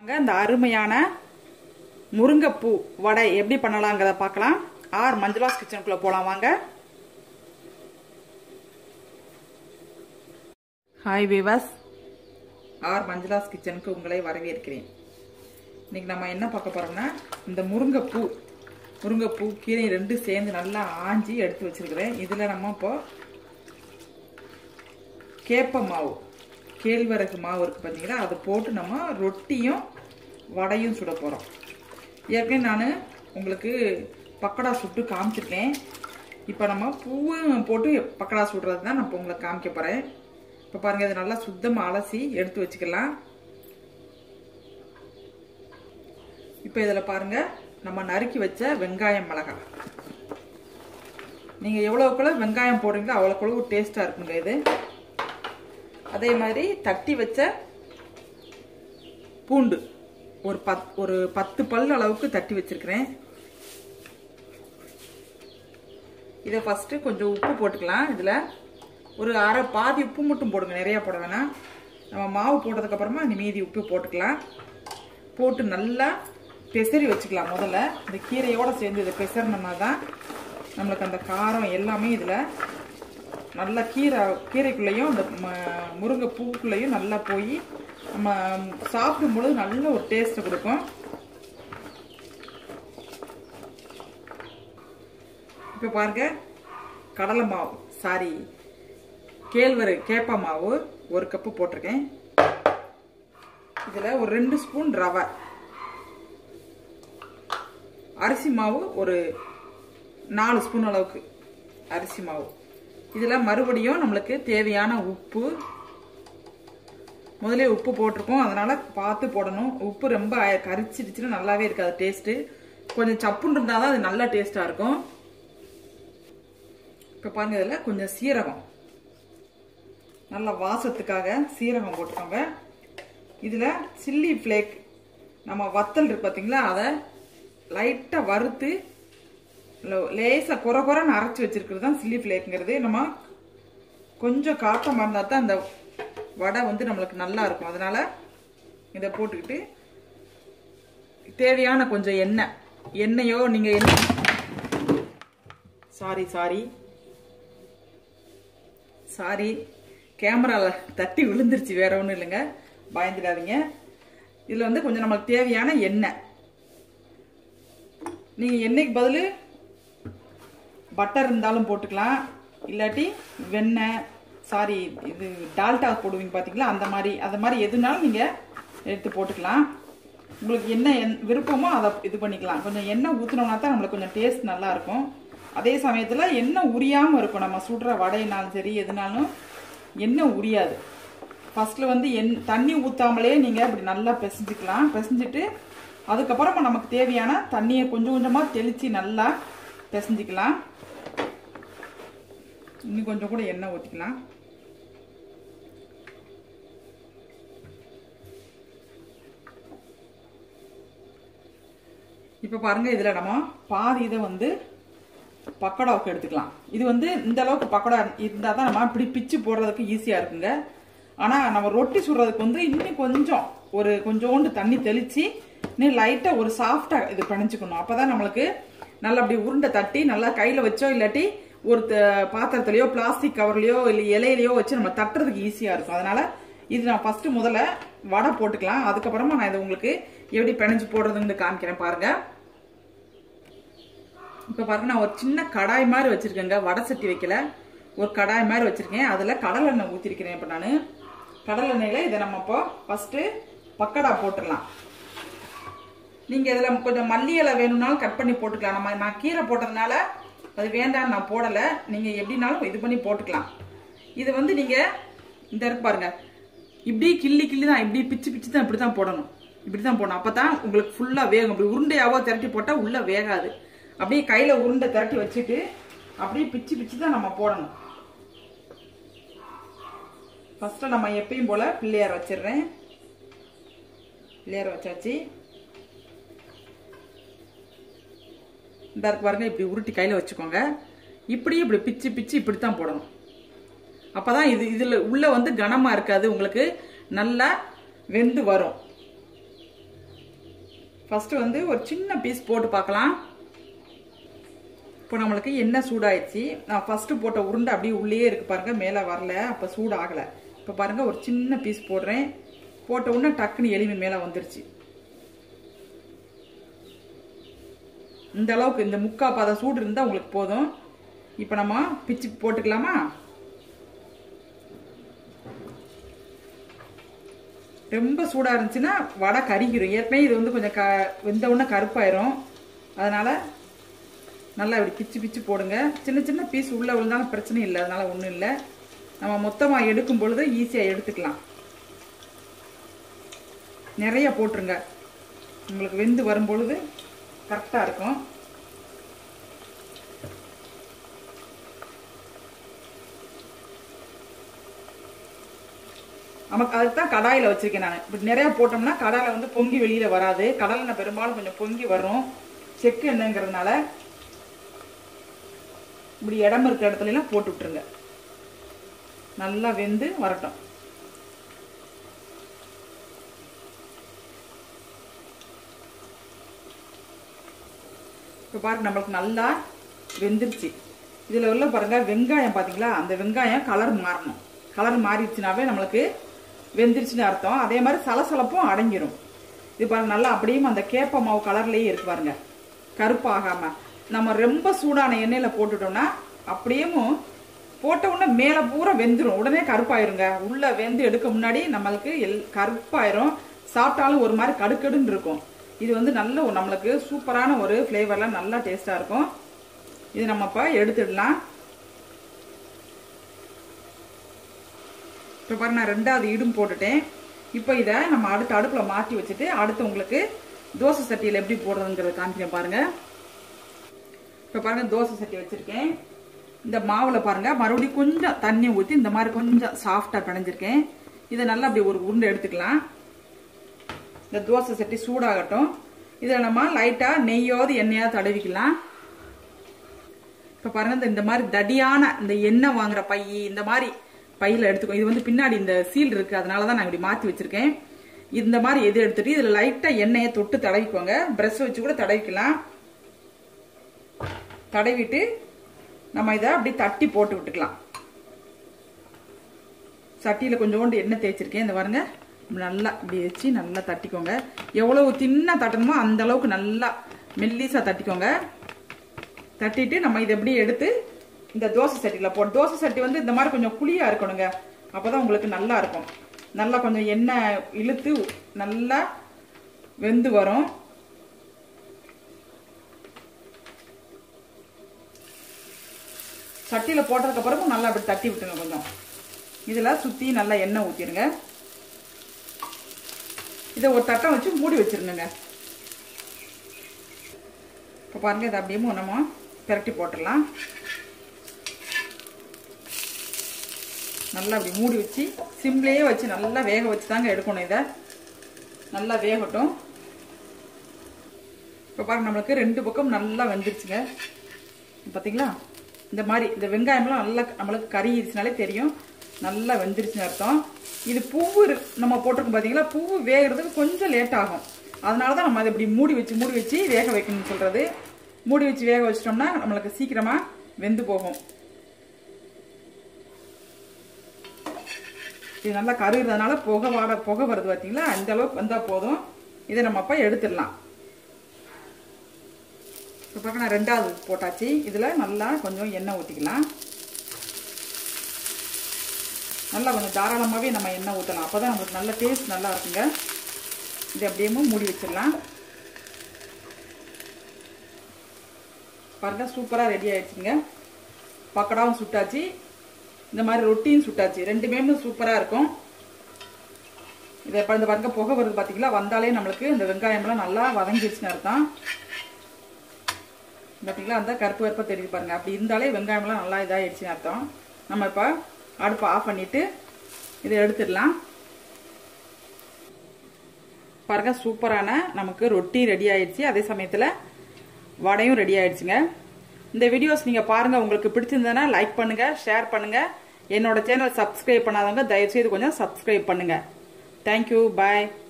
வாங்க இந்த அருமையான முருங்கைப்பூ வடை எப்படி பண்ணலாங்கிறத பார்க்கலாம் ஆர் மஞ்சுளாஸ் கிச்சனுக்குள்ள போலாம் வாங்க ஹாய் விவஸ் ஆர் மஞ்சுளாஸ் கிச்சனுக்கு உங்களை வரவேற்கிறேன் இன்னைக்கு நம்ம என்ன பார்க்க போறோம்னா இந்த முருங்கைப்பூ முருங்கைப்பூ கீரை ரெண்டு சேர்ந்து நல்லா ஆஞ்சி எடுத்து வச்சிருக்கிறேன் இதில் நம்ம இப்போ கேப்ப மாவு கேழ்வரகு மாவு இருக்குது பார்த்தீங்களா அதை போட்டு நம்ம ரொட்டியும் வடையும் சுட போகிறோம் ஏற்கனவே நான் உங்களுக்கு பக்கடா சுட்டு காமிச்சிருக்கேன் இப்போ நம்ம பூவும் போட்டு பக்கடா சுடுறது தான் நான் இப்போ உங்களுக்கு காமிக்க போகிறேன் இப்போ பாருங்கள் இது நல்லா சுத்தமாக அலசி எடுத்து வச்சுக்கலாம் இப்போ இதில் பாருங்கள் நம்ம நறுக்கி வச்ச வெங்காயம் மிளகாய் நீங்கள் எவ்வளோக்குள்ள வெங்காயம் போடுறீங்களோ அவ்வளோக்குள்ள டேஸ்ட்டாக இருக்குங்க இது அதே மாதிரி தட்டி வச்ச பூண்டு ஒரு பத் ஒரு பத்து பல் அளவுக்கு தட்டி வச்சிருக்கிறேன் இதை ஃபஸ்ட்டு கொஞ்சம் உப்பு போட்டுக்கலாம் இதில் ஒரு அரை பாதி உப்பு மட்டும் போடுங்க நிறையா போட வேணாம் நம்ம மாவு போட்டதுக்கப்புறமா இந்த மீதி உப்பு போட்டுக்கலாம் போட்டு நல்லா பெசரி வச்சுக்கலாம் முதல்ல இந்த கீரையோடு சேர்ந்து இதை பெசறினோம்னா தான் நம்மளுக்கு அந்த காரம் எல்லாமே இதில் நல்லா கீரை கீரைக்குள்ளேயும் இந்த முருங்கை பூக்குள்ளேயும் நல்லா போய் நம்ம சாப்பிடும் பொழுது நல்ல ஒரு டேஸ்ட்டை கொடுக்கும் இப்போ பாருங்க கடலை மாவு சாரி கேழ்வரை கேப்ப மாவு ஒரு கப்பு போட்டிருக்கேன் இதில் ஒரு ரெண்டு ஸ்பூன் ரவை அரிசி மாவு ஒரு நாலு ஸ்பூன் அளவுக்கு அரிசி மாவு இதில் மறுபடியும் நம்மளுக்கு தேவையான உப்பு முதலே உப்பு போட்டிருக்கோம் அதனால் பார்த்து போடணும் உப்பு ரொம்ப கரிச்சிடுச்சுன்னா நல்லாவே இருக்காது டேஸ்ட்டு கொஞ்சம் சப்புன்னு இருந்தால் தான் அது நல்லா டேஸ்ட்டாக இருக்கும் இப்போ பாருங்க இதில் கொஞ்சம் சீரகம் நல்ல வாசத்துக்காக சீரகம் போட்டுக்கோங்க இதில் சில்லி ஃப்ளேக் நம்ம வத்தல் இருக்கு பார்த்தீங்களா அதை லைட்டாக வறுத்து லேசாக குறை குறைன்னு அரைச்சி வச்சிருக்கிறது தான் சில்லி ஃப்ளேக்குங்கிறது நம்ம கொஞ்சம் காட்டமாக இருந்தால் தான் அந்த வடை வந்து நம்மளுக்கு நல்லா இருக்கும் அதனால் இதை போட்டுக்கிட்டு தேவையான கொஞ்சம் எண்ணெய் எண்ணெயோ நீங்கள் எண்ணெய் சாரி சாரி சாரி கேமராவில் தட்டி விழுந்துருச்சு வேற ஒன்றும் இல்லைங்க பயந்துடாதீங்க இதில் வந்து கொஞ்சம் நம்மளுக்கு தேவையான எண்ணெய் நீங்கள் எண்ணெய்க்கு பதில் பட்டர் இருந்தாலும் போட்டுக்கலாம் இல்லாட்டி வெண்ணெய் சாரி இது டால்டா போடுவீங்க பார்த்தீங்களா அந்த மாதிரி அந்த மாதிரி எதுனாலும் நீங்கள் எடுத்து போட்டுக்கலாம் உங்களுக்கு என்ன என் விருப்பமோ அதை இது பண்ணிக்கலாம் கொஞ்சம் எண்ணெய் ஊற்றினோம்னா தான் நம்மளுக்கு கொஞ்சம் டேஸ்ட் நல்லா இருக்கும் அதே சமயத்தில் எண்ணெய் உரியாமல் இருக்கும் நம்ம சுடுற வடையினாலும் சரி எதுனாலும் எண்ணெய் உரியாது ஃபஸ்ட்டில் வந்து எண் தண்ணி ஊற்றாமலே நீங்கள் இப்படி நல்லா பிசைஞ்சிக்கலாம் பிசைஞ்சிட்டு அதுக்கப்புறமா நமக்கு தேவையான தண்ணியை கொஞ்சம் கொஞ்சமாக தெளித்து நல்லா பிசைஞ்சிக்கலாம் இன்னும் கொஞ்சம் கூட எண்ணெய் ஊற்றிக்கலாம் இப்போ பாருங்க இதில் நம்ம பாதி இதை வந்து பக்கோடாவுக்கு எடுத்துக்கலாம் இது வந்து இந்த அளவுக்கு பக்கோடா இருந்தால் தான் நம்ம இப்படி பிச்சு போடுறதுக்கு ஈஸியாக இருக்குங்க ஆனால் நம்ம ரொட்டி சுடுறதுக்கு வந்து இன்னும் கொஞ்சம் ஒரு கொஞ்சோண்டு தண்ணி தெளித்து இன்னும் லைட்டாக ஒரு சாஃப்டாக இது பிணைஞ்சிக்கணும் அப்போ தான் நம்மளுக்கு நல்லா அப்படி உருண்டை தட்டி நல்லா கையில் வச்சோ இல்லாட்டி ஒரு பாத்திரத்துலையோ பிளாஸ்டிக் கவர்லையோ இல்லை இலையிலையோ வச்சு நம்ம தட்டுறதுக்கு ஈஸியாக இருக்கும் அதனால இது நான் ஃபர்ஸ்ட் முதல்ல வடை போட்டுக்கலாம் அதுக்கப்புறமா நான் இதை உங்களுக்கு எப்படி பிணைஞ்சு போடுறதுன்னு காமிக்கிறேன் பாருங்க இப்போ பாருங்க நான் ஒரு சின்ன கடாய் மாதிரி வச்சிருக்கேங்க வடை சட்டி வைக்கல ஒரு கடாய் மாதிரி வச்சிருக்கேன் அதில் கடலை எண்ணெய் ஊற்றிருக்கிறேன் இப்போ நான் கடலை எண்ணெயில் இதை நம்ம இப்போ ஃபஸ்ட்டு பக்கடா போட்டுடலாம் நீங்கள் இதில் கொஞ்சம் மல்லி இலை வேணும்னாலும் கட் பண்ணி போட்டுக்கலாம் நம்ம நான் கீரை போட்டதுனால அது வேண்டாம் நான் போடலை நீங்கள் எப்படினாலும் இது பண்ணி போட்டுக்கலாம் இது வந்து நீங்கள் இந்த இருக்கு பாருங்க இப்படி கிள்ளி கிள்ளி தான் இப்படி பிச்சு பிச்சு தான் இப்படி தான் போடணும் இப்படி தான் போடணும் அப்போ தான் உங்களுக்கு ஃபுல்லாக வேகும் இப்படி உருண்டையாவோ திரட்டி போட்டால் உள்ளே வேகாது அப்படியே கையில் உருண்டை திரட்டி வச்சுட்டு அப்படியே பிச்சு பிச்சு தான் நம்ம போடணும் ஃபஸ்ட்டு நம்ம எப்பயும் போல் பிள்ளையார் வச்சிடுறேன் பிள்ளையார் வச்சாச்சு இந்த இருக்கு பாருங்க இப்படி உருட்டி கையில் வச்சுக்கோங்க இப்படி இப்படி பிச்சு பிச்சு இப்படி தான் போடணும் அப்பதான் இது இதுல உள்ள வந்து கனமா இருக்காது உங்களுக்கு நல்லா வெந்து வரும் ஃபர்ஸ்ட் வந்து ஒரு சின்ன பீஸ் போட்டு பார்க்கலாம் இப்போ நம்மளுக்கு எண்ணெய் சூடாயிடுச்சு நான் ஃபர்ஸ்ட் போட்ட உருண்டை அப்படியே உள்ளே இருக்கு பாருங்க மேலே வரல அப்போ சூடு ஆகலை இப்போ பாருங்க ஒரு சின்ன பீஸ் போடுறேன் போட்ட உடனே டக்குன்னு எளிமை மேலே வந்துருச்சு இந்த அளவுக்கு இந்த முக்கா பாதம் சூடு இருந்தால் உங்களுக்கு போதும் இப்போ நம்ம பிச்சு போட்டுக்கலாமா ரொம்ப சூடாக இருந்துச்சுன்னா வடை கறிக்கிடும் ஏற்கனவே இது வந்து கொஞ்சம் க வெந்த உடனே கருப்பாயிரும் அதனால் நல்லா இப்படி பிச்சு பிச்சு போடுங்க சின்ன சின்ன பீஸ் உள்ளே விழுந்தாலும் பிரச்சனை இல்லை அதனால ஒன்றும் இல்லை நம்ம மொத்தமாக எடுக்கும் பொழுது ஈஸியாக எடுத்துக்கலாம் நிறைய போட்டுருங்க உங்களுக்கு வெந்து வரும் பொழுது கரெக்டாக இருக்கும் நமக்கு அதுக்கு தான் கடாயில் வச்சிருக்கேன் நான் இப்படி நிறைய போட்டோம்னா கடாயில் வந்து பொங்கி வெளியில் வராது கடலில் பெரும்பாலும் கொஞ்சம் பொங்கி வரும் செக்கு என்னங்கிறதுனால இப்படி இடம் இருக்கிற இடத்துல எல்லாம் போட்டு விட்டுருங்க நல்லா வெந்து வரட்டும் இப்போ பாருங்க நம்மளுக்கு நல்லா வெந்துருச்சு இதில் உள்ள பாருங்க வெங்காயம் பார்த்தீங்களா அந்த வெங்காயம் கலர் மாறணும் கலர் மாறிடுச்சுனாவே நம்மளுக்கு வெந்துருச்சுன்னு அர்த்தம் அதே மாதிரி சலசலப்பும் அடங்கிரும் இது பாருங்க நல்லா அப்படியும் அந்த கேப்ப மாவு கலர்லேயே இருக்கு பாருங்க கருப்பாகாம நம்ம ரொம்ப சூடான எண்ணெயில் போட்டுட்டோம்னா அப்படியும் போட்ட உடனே மேலே பூரா வெந்துடும் உடனே கருப்பாயிருங்க உள்ள வெந்து எடுக்க முன்னாடி நம்மளுக்கு எல் கருப்பாயிரும் சாப்பிட்டாலும் ஒரு மாதிரி கடுக்கடுன்னு இருக்கும் இது வந்து நல்ல ஒரு நம்மளுக்கு சூப்பரான ஒரு ஃப்ளேவர்லாம் நல்லா டேஸ்டாக இருக்கும் இது நம்ம இப்போ எடுத்துடலாம் இப்போ பாருங்க நான் ரெண்டாவது இடும் போட்டுட்டேன் இப்போ இதை நம்ம அடுத்த அடுப்பில் மாற்றி வச்சுட்டு அடுத்து உங்களுக்கு தோசை சட்டியில் எப்படி போடுறதுங்கிறத காமிக்கிறேன் பாருங்க இப்போ பாருங்க தோசை சட்டி வச்சுருக்கேன் இந்த மாவில் பாருங்க மறுபடியும் கொஞ்சம் தண்ணி ஊற்றி இந்த மாதிரி கொஞ்சம் சாஃப்டாக பிணைஞ்சிருக்கேன் இதை நல்லா அப்படி ஒரு உருண்டை எடுத்துக்கலாம் இந்த தோசை சட்டி சூடாகட்டும் இதில் நம்ம லைட்டாக நெய்யோது எண்ணெயாவது தடவிக்கலாம் இப்போ பாருங்க இந்த இந்த மாதிரி தடியான இந்த எண்ணெய் வாங்குற பை இந்த மாதிரி பையில் எடுத்துக்கோ இது வந்து பின்னாடி இந்த சீல் இருக்கு அதனால தான் நான் இப்படி மாற்றி வச்சிருக்கேன் இந்த மாதிரி எது எடுத்துட்டு இதில் லைட்டாக எண்ணெயை தொட்டு தடவிக்கோங்க ப்ரெஷ் வச்சு கூட தடவிக்கலாம் தடவிட்டு நம்ம இதை அப்படி தட்டி போட்டு விட்டுக்கலாம் சட்டியில் கொஞ்சோண்டு எண்ணெய் தேய்ச்சிருக்கேன் இந்த பாருங்க நல்லா இப்படி வச்சு நல்லா தட்டிக்கோங்க எவ்வளவு தின்னா தட்டணுமோ அந்த அளவுக்கு நல்லா மெல்லிசா தட்டிக்கோங்க தட்டிட்டு நம்ம இதை எப்படி எடுத்து இந்த தோசை சட்டியில் போட்டு தோசை சட்டி வந்து இந்த மாதிரி கொஞ்சம் குழியா இருக்கணுங்க அப்போதான் உங்களுக்கு நல்லா இருக்கும் நல்லா கொஞ்சம் எண்ணெய் இழுத்து நல்லா வெந்து வரும் சட்டியில் போட்டதுக்கு அப்புறமும் நல்லா அப்படி தட்டி விட்டுருங்க கொஞ்சம் இதில் சுற்றி நல்லா எண்ணெய் ஊற்றிடுங்க இதை ஒரு தட்டம் வச்சு மூடி வச்சிருங்க இப்போ பாருங்க இதை அப்படியே நம்ம திரட்டி போட்டுடலாம் நல்லா அப்படி மூடி வச்சு சிம்லேயே வச்சு நல்லா வேக வச்சு தாங்க எடுக்கணும் இதை நல்லா வேகட்டும் இப்போ பாருங்க நம்மளுக்கு ரெண்டு பக்கம் நல்லா வெந்துருச்சுங்க பார்த்தீங்களா இந்த மாதிரி இந்த வெங்காயம்லாம் நல்லா நம்மளுக்கு கறிடுச்சுனாலே தெரியும் நல்லா வெந்துருச்சுன்னு அர்த்தம் இது பூவு நம்ம போட்டிருக்கோம் பார்த்தீங்களா பூவு வேகிறதுக்கு கொஞ்சம் லேட் ஆகும் அதனால தான் நம்ம அதை இப்படி மூடி வச்சு மூடி வச்சு வேக வைக்கணும்னு சொல்கிறது மூடி வச்சு வேக வச்சிட்டோம்னா நம்மளுக்கு சீக்கிரமாக வெந்து போகும் இது நல்லா கருகிறதுனால புகை வாட புகை வருது பார்த்தீங்களா அந்த அளவுக்கு வந்தால் போதும் இதை நம்ம அப்போ எடுத்துடலாம் இப்போ பார்க்க நான் ரெண்டாவது போட்டாச்சு இதில் நல்லா கொஞ்சம் எண்ணெய் ஊற்றிக்கலாம் நல்லா கொஞ்சம் தாராளமாகவே நம்ம எண்ணெய் ஊற்றலாம் அப்போ தான் நம்மளுக்கு நல்ல டேஸ்ட் நல்லா இருக்குங்க இது அப்படியே மூடி வச்சிடலாம் பாருங்க சூப்பராக ரெடி ஆயிடுச்சுங்க பக்கடாவும் சுட்டாச்சு இந்த மாதிரி ரொட்டியும் சுட்டாச்சு ரெண்டுமே சூப்பராக இருக்கும் இதை இப்போ இந்த பாருங்க புகை வருது பார்த்தீங்களா வந்தாலே நம்மளுக்கு இந்த வெங்காயம்லாம் நல்லா வதங்கிடுச்சுன்னு அர்த்தம் பார்த்தீங்களா அந்த கருப்பு கருப்பாக தெரியுது பாருங்க அப்படி இருந்தாலே வெங்காயம்லாம் நல்லா இதாகிடுச்சுன்னு அர்த்தம் நம்ம இப்போ அடுப்பை ஆஃப் பண்ணிட்டு இதை எடுத்துடலாம் பாருங்க சூப்பரான நமக்கு ரொட்டி ரெடி ஆயிடுச்சு அதே சமயத்தில் வடையும் ரெடி ஆயிடுச்சுங்க இந்த வீடியோஸ் நீங்கள் பாருங்கள் உங்களுக்கு பிடிச்சிருந்ததுன்னா லைக் பண்ணுங்கள் ஷேர் பண்ணுங்கள் என்னோட சேனல் சப்ஸ்கிரைப் பண்ணாதவங்க தயவுசெய்து கொஞ்சம் சப்ஸ்கிரைப் பண்ணுங்கள் தேங்க்யூ பாய்